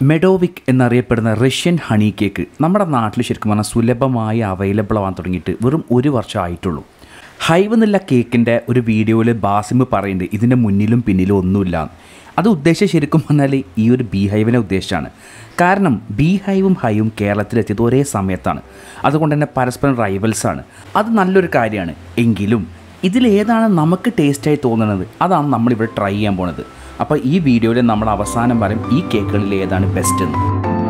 മെഡോവിക് എന്നറിയപ്പെടുന്ന Russian honey cake നമ്മുടെ നാട്ടിൽ ശരിക്കും പറഞ്ഞാൽ സുലഭമായി അവൈലബിൾ ആവാൻ തുടങ്ങിയിട്ട് വെറും ഒരു വർഷം ആയിട്ടുള്ളൂ ഹൈവ് എന്നുള്ള കേക്കിൻ്റെ ഒരു വീഡിയോയിൽ ബാസിമ് പറയുന്നുണ്ട് ഇതിൻ്റെ മുന്നിലും പിന്നിലും ഒന്നുമില്ല അത് ഉദ്ദേശിച്ച് ശരിക്കും പറഞ്ഞാൽ ഈ ഒരു ബീ ഹൈവിനെ ഉദ്ദേശിച്ചാണ് കാരണം ബീ ഹൈവും ഹൈവും കേരളത്തിലെത്തിയത് ഒരേ സമയത്താണ് അതുകൊണ്ട് തന്നെ പരസ്പരം റൈവൽസാണ് അത് നല്ലൊരു കാര്യമാണ് എങ്കിലും ഇതിലേതാണ് നമുക്ക് ടേസ്റ്റായി തോന്നുന്നത് അതാണ് നമ്മളിവിടെ ട്രൈ ചെയ്യാൻ പോണത് അപ്പോൾ ഈ വീഡിയോയിൽ നമ്മൾ അവസാനം പറയും ഈ കേക്കുകളിൽ ഏതാണ് ബെസ്റ്റ് എന്ന്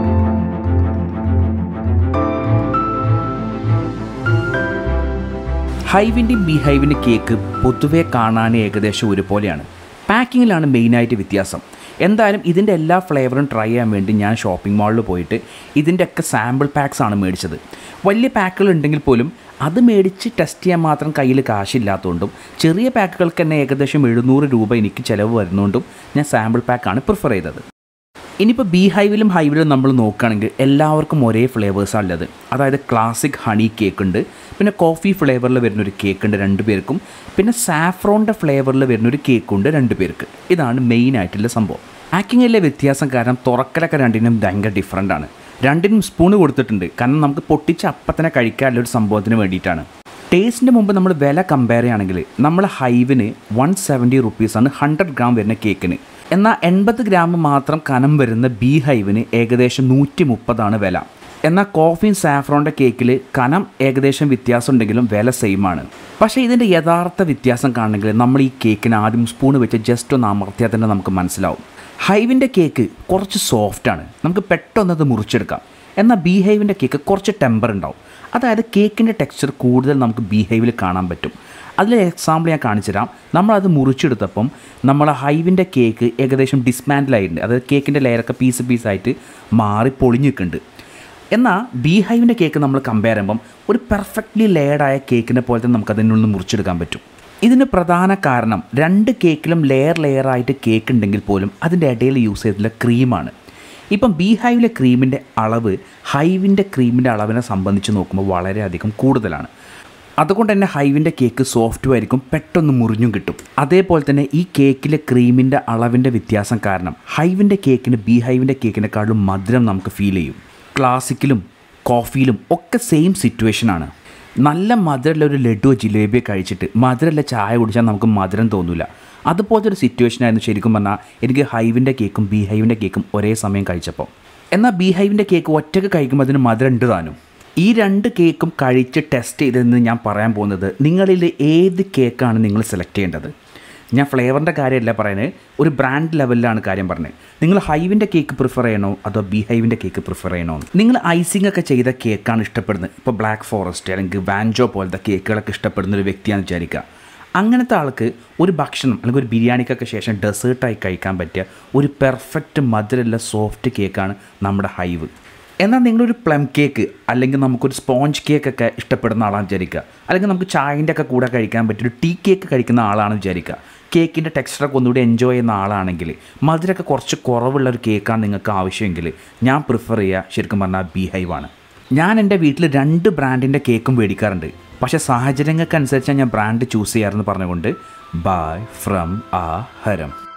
ഹൈവിൻ്റെയും ബി ഹൈവിൻ്റെ കേക്ക് പൊതുവെ കാണാൻ ഏകദേശം ഒരുപോലെയാണ് പാക്കിങ്ങിലാണ് മെയിനായിട്ട് വ്യത്യാസം എന്തായാലും ഇതിൻ്റെ എല്ലാ ഫ്ലേവറും ട്രൈ ചെയ്യാൻ വേണ്ടി ഞാൻ ഷോപ്പിംഗ് മാളിൽ പോയിട്ട് ഇതിൻ്റെയൊക്കെ സാമ്പിൾ പാക്സ് ആണ് മേടിച്ചത് വലിയ പാക്കുകൾ ഉണ്ടെങ്കിൽ പോലും അത് മേടിച്ച് ടെസ്റ്റ് ചെയ്യാൻ മാത്രം കയ്യിൽ കാശില്ലാത്തതുകൊണ്ടും ചെറിയ പാക്കുകൾക്ക് തന്നെ ഏകദേശം എഴുന്നൂറ് രൂപ എനിക്ക് ചിലവ് വരുന്നതുകൊണ്ടും ഞാൻ സാമ്പിൾ പാക്കാണ് പ്രിഫർ ചെയ്തത് ഇനിയിപ്പോൾ ബീ ഹൈവിലും ഹൈവിലും നമ്മൾ നോക്കുകയാണെങ്കിൽ എല്ലാവർക്കും ഒരേ ഫ്ലേവേഴ്സാണ് ഉള്ളത് അതായത് ക്ലാസിക് ഹണി കേക്ക് ഉണ്ട് പിന്നെ കോഫി ഫ്ലേവറിൽ വരുന്ന ഒരു കേക്ക് ഉണ്ട് രണ്ട് പേർക്കും പിന്നെ സാഫ്രോണിൻ്റെ ഫ്ലേവറിൽ വരുന്ന ഒരു കേക്ക് ഉണ്ട് രണ്ട് പേർക്ക് ഇതാണ് മെയിൻ ആയിട്ടുള്ള സംഭവം പാക്കിങ്ങിലെ വ്യത്യാസം കാരണം തുറക്കലൊക്കെ രണ്ടിനും ഭയങ്കര ഡിഫറെൻ്റ് ആണ് രണ്ടിനും സ്പൂണ് കൊടുത്തിട്ടുണ്ട് കാരണം നമുക്ക് പൊട്ടിച്ച് അപ്പം തന്നെ കഴിക്കാനുള്ള ഒരു സംഭവത്തിന് വേണ്ടിയിട്ടാണ് ടേസ്റ്റിന് മുമ്പ് നമ്മൾ വില കമ്പയർ ചെയ്യുകയാണെങ്കിൽ നമ്മൾ ഹൈവിന് വൺ സെവൻറ്റി റുപ്പീസാണ് ഹൺഡ്രഡ് ഗ്രാം വരുന്ന കേക്കിന് എന്നാൽ എൺപത് ഗ്രാം മാത്രം കനം വരുന്ന ബി ഹൈവിന് ഏകദേശം നൂറ്റി മുപ്പതാണ് വില എന്നാൽ കോഫിയും സാഫ്രോണിൻ്റെ കേക്കിൽ കനം ഏകദേശം വ്യത്യാസം ഉണ്ടെങ്കിലും വില സെയിം ആണ് പക്ഷേ ഇതിൻ്റെ യഥാർത്ഥ വ്യത്യാസം കാണണമെങ്കിൽ നമ്മൾ ഈ കേക്കിന് ആദ്യം സ്പൂൺ വെച്ച് ജസ്റ്റ് ഒന്ന് അമർത്തിയാൽ തന്നെ നമുക്ക് മനസ്സിലാവും ഹൈവിൻ്റെ കേക്ക് കുറച്ച് സോഫ്റ്റാണ് നമുക്ക് പെട്ടെന്ന് അത് മുറിച്ചെടുക്കാം എന്നാൽ ബി ഹൈവിൻ്റെ കേക്ക് കുറച്ച് ടെമ്പർ ഉണ്ടാവും അതായത് കേക്കിൻ്റെ ടെക്സ്ചർ കൂടുതൽ നമുക്ക് ബി ഹൈവിൽ കാണാൻ പറ്റും അതിൽ എക്സാമ്പിൾ ഞാൻ കാണിച്ചു തരാം നമ്മളത് മുറിച്ചെടുത്തപ്പം നമ്മൾ ഹൈവിൻ്റെ കേക്ക് ഏകദേശം ഡിസ്മാൻഡിലായിട്ടുണ്ട് അതായത് കേക്കിൻ്റെ ലെയറൊക്കെ പീസ് പീസായിട്ട് മാറി പൊളിഞ്ഞ് നിൽക്കുന്നുണ്ട് എന്നാൽ ബി ഹൈവിൻ്റെ കേക്ക് നമ്മൾ കമ്പയർ ചെയ്യുമ്പം ഒരു പെർഫെക്റ്റ്ലി ലെയർഡായ കേക്കിനെ പോലെ തന്നെ നമുക്ക് അതിനുള്ളിൽ നിന്ന് മുറിച്ചെടുക്കാൻ പറ്റും ഇതിന് പ്രധാന കാരണം രണ്ട് കേക്കിലും ലെയർ ലെയറായിട്ട് കേക്ക് ഉണ്ടെങ്കിൽ പോലും അതിൻ്റെ ഇടയിൽ യൂസ് ചെയ്തിട്ടുള്ള ക്രീമാണ് ഇപ്പം ബി ഹൈവിലെ ക്രീമിൻ്റെ അളവ് ഹൈവിൻ്റെ ക്രീമിൻ്റെ അളവിനെ സംബന്ധിച്ച് നോക്കുമ്പോൾ വളരെയധികം കൂടുതലാണ് അതുകൊണ്ട് തന്നെ ഹൈവിൻ്റെ കേക്ക് സോഫ്റ്റും ആയിരിക്കും പെട്ടെന്ന് മുറിഞ്ഞും കിട്ടും അതേപോലെ തന്നെ ഈ കേക്കിലെ ക്രീമിൻ്റെ അളവിൻ്റെ വ്യത്യാസം കാരണം ഹൈവിൻ്റെ കേക്കിന് ബി ഹൈവിൻ്റെ കേക്കിനെക്കാളും മധുരം നമുക്ക് ഫീൽ ചെയ്യും ക്ലാസിക്കിലും കോഫിയിലും ഒക്കെ സെയിം സിറ്റുവേഷനാണ് നല്ല മധുരമുള്ള ഒരു ലഡുവോ ജിലേബിയോ കഴിച്ചിട്ട് മധുരമുള്ള ചായ കുടിച്ചാൽ നമുക്ക് മധുരം തോന്നില്ല അതുപോലത്തെ ഒരു സിറ്റുവേഷൻ ആയിരുന്നു ശരിക്കും പറഞ്ഞാൽ എനിക്ക് ഹൈവിൻ്റെ കേക്കും ബി ഹൈവിൻ്റെ കേക്കും ഒരേ സമയം കഴിച്ചപ്പോൾ എന്നാൽ ബി ഹൈവിൻ്റെ കേക്ക് ഒറ്റയ്ക്ക് കഴിക്കുമ്പോൾ അതിന് മധുരം ഉണ്ട് താനും ഈ രണ്ട് കേക്കും കഴിച്ച് ടെസ്റ്റ് ചെയ്തെന്ന് ഞാൻ പറയാൻ പോകുന്നത് നിങ്ങളിൽ ഏത് കേക്കാണ് നിങ്ങൾ സെലക്ട് ചെയ്യേണ്ടത് ഞാൻ ഫ്ലേവറിൻ്റെ കാര്യമല്ല പറയുന്നത് ഒരു ബ്രാൻഡ് ലെവലിലാണ് കാര്യം പറഞ്ഞത് നിങ്ങൾ ഹൈവിൻ്റെ കേക്ക് പ്രിഫർ ചെയ്യണോ അതോ ബി ഹൈവിൻ്റെ കേക്ക് പ്രിഫർ ചെയ്യണോ നിങ്ങൾ ഐസിംഗ് ഒക്കെ ചെയ്ത കേക്കാണ് ഇഷ്ടപ്പെടുന്നത് ഇപ്പോൾ ബ്ലാക്ക് ഫോറസ്റ്റ് അല്ലെങ്കിൽ വാൻജോ പോലത്തെ കേക്കുകളൊക്കെ ഇഷ്ടപ്പെടുന്ന ഒരു വ്യക്തിയാണെന്ന് വിചാരിക്കുക അങ്ങനത്തെ ആൾക്ക് ഒരു ഭക്ഷണം അല്ലെങ്കിൽ ഒരു ബിരിയാണിക്കൊക്കെ ശേഷം ഡെസേർട്ടായി കഴിക്കാൻ പറ്റിയ ഒരു പെർഫെക്റ്റ് മധുരമുള്ള സോഫ്റ്റ് കേക്കാണ് നമ്മുടെ ഹൈവ് എന്നാൽ നിങ്ങളൊരു പ്ലം കേക്ക് അല്ലെങ്കിൽ നമുക്കൊരു സ്പോഞ്ച് കേക്കൊക്കെ ഇഷ്ടപ്പെടുന്ന ആളാണ് വിചാരിക്കുക അല്ലെങ്കിൽ നമുക്ക് ചായൻ്റെ ഒക്കെ കൂടെ കഴിക്കാൻ പറ്റിയ ഒരു ടീ കേക്ക് കഴിക്കുന്ന ആളാണ് വിചാരിക്കുക കേക്കിൻ്റെ ടെക്സ്ചറൊക്കെ ഒന്നുകൂടി എൻജോയ് ചെയ്യുന്ന ആളാണെങ്കിൽ മധുരമൊക്കെ കുറച്ച് കുറവുള്ള ഒരു കേക്കാണ് നിങ്ങൾക്ക് ആവശ്യമെങ്കിൽ ഞാൻ പ്രിഫർ ചെയ്യുക ശരിക്കും പറഞ്ഞാൽ ബി ഹൈവാണ് ഞാൻ എൻ്റെ വീട്ടിൽ രണ്ട് ബ്രാൻഡിൻ്റെ കേക്കും മേടിക്കാറുണ്ട് പക്ഷേ സാഹചര്യങ്ങൾക്കനുസരിച്ചാണ് ഞാൻ ബ്രാൻഡ് ചൂസ് ചെയ്യാറെന്ന് പറഞ്ഞുകൊണ്ട് ബൈ ഫ്രം ആ ഹരം